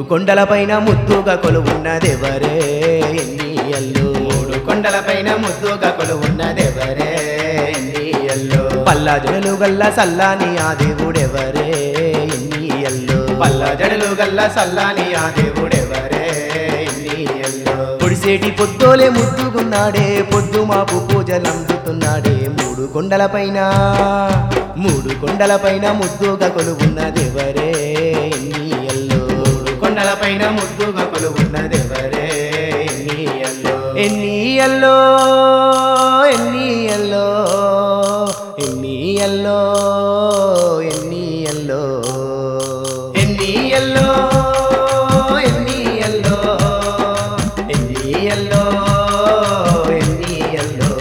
కొండలపైన ముద్దుగా కొలువున్నదెవరే ఎన్నియల్లు మూడు కొండలపైన ముద్దుగా కొలువున్నదెవరే ఎన్నియల్లు పల్లా జడలు గల్ల సల్లాని ఆ దేవుడెవరే ఎన్నియల్లు పల్లా జడలు గల్ల సల్లాని ఆ దేవుడెవరే ఎన్నియల్లు పొడిసేటి పొద్దోలే ముద్దుగున్నాడే పొద్దు మాపు పూజలందుతున్నాడే మూడు కొండలపైన మూడు కొండలపైన ముద్దుగా కొలువున్నదెవరే ఎన్నియల్లు మూడు కొండలపైన ముద్దుగా కొలువున్నదెవరే ఎన్నియల్లు ఎన్నియల్లో ఎన్నియల్లో ఎన్నియల్లో ఎన్నియల్లో ఎన్నియల్లో ఎన్నియల్లో ఎన్నియల్లో ఎన్నియల్లో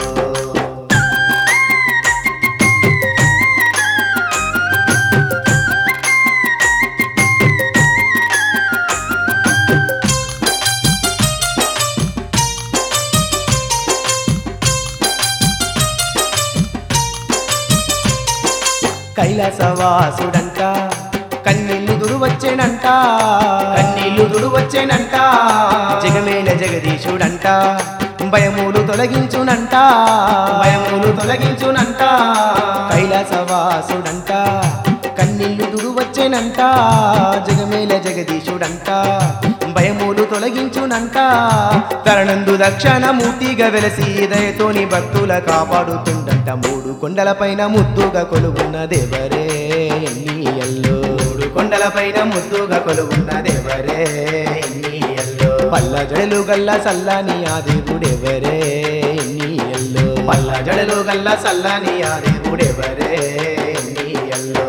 కైలాసవాసుడంట కన్నీళ్లు దురువచ్చేనంట కన్నీళ్లు దురువచ్చేనంట జగమేల జగదీశుడంట భయములు తొలగించునంట భయములు తొలగించునంట కైలాసవాసుడంట కన్నీళ్లు దురువచ్చేనంట జగమేల జగదీశుడంట భయములు తొలగించునంట తరణందు దక్షిణమూర్తిగా వెలసి దయతోని భక్తుల కాపాడుతుండంట మూడు కొండలపైన ముద్దుగా కొలువున్న దేవరే ఎన్నియల్లో మూడు కొండలపైన ముద్దుగా కొలువున్న దేవరే ఎన్నియల్లో పల్ల జడలు గల్ల సల్లాని ఆ దేవుడెవరే ఎన్నియల్లో పల్ల జడలు గల్ల సల్లాని ఆ దేవుడెవరే ఎన్నియల్లో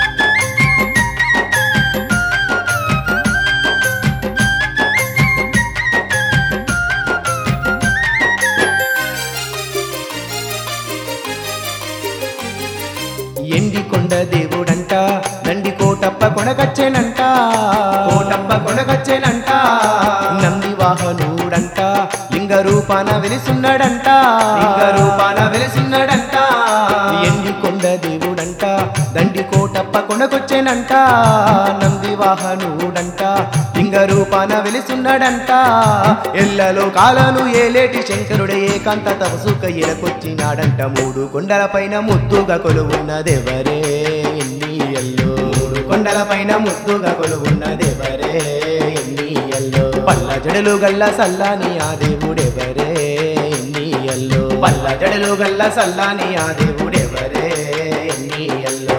ఎండి కొండ దేవుడంట నంది కోటప్ప కొనగచ్చేనంట కోటప్ప కొనగచ్చేనంట నంది వాహనుడంట లింగ రూపాన వెలిసున్నాడంట లింగ రూపాన వెలిసున్నాడంట ఎండి కొండ దేవుడంట దండి కోటప్ప కొనకొచ్చేనంట నంది వాహనుడంట లింగ రూపాన వెలిసున్నాడంట ఎల్లలో కాలను ఏలేటి శంకరుడే ఏకాంత తపసుక ఇలకొచ్చినాడంట మూడు కొండలపైన ముద్దుగా కొలువున్నదెవరే ఎన్నియల్లో మూడు కొండలపైన ముద్దుగా కొలువున్నదెవరే ఎన్నియల్లో పల్ల జడలు గల్ల సల్లాని ఆ దేవుడెవరే ఎన్నియల్లో పల్ల జడలు గల్ల సల్లాని ఆ దేవుడెవరే ఎన్నియల్లో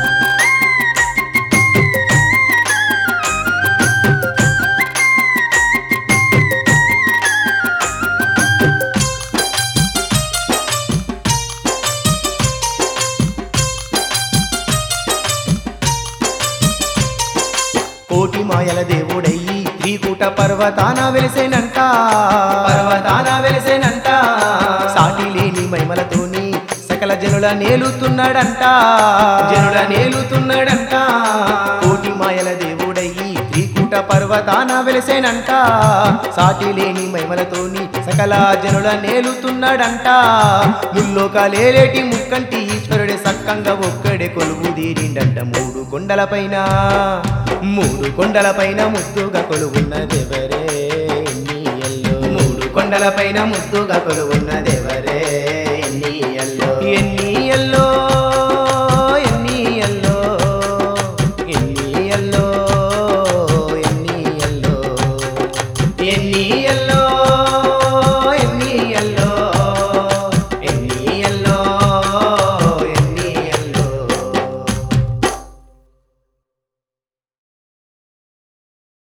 కోటి మాయల దేవుడయ్యి త్రికూట పర్వతాన వెలిసేనంట పర్వతాన వెలిసేనంట సాటి లేని మహిమలతోని సకల జనుల నేలుతున్నాడంట జనుల నేలుతున్నాడంట కోటి మాయల దేవుడయ్యి త్రికూట పర్వతాన వెలిసేనంట సాటి లేని మహిమలతోని సకల జనుల నేలుతున్నాడంట ముల్లోకాలేలేటి ముక్కంటి ఈశ్వరుడే సక్కంగా ఒక్కడే కొలువు తీరిండంట మూడు కొండలపైన మూడు కొండలపైన ముద్దుగా కొలువున్నదెవరే ఎన్నియల్లో మూడు కొండలపైన ముద్దుగా కొలువున్నదెవరే ఎన్నియల్లో ఎన్ని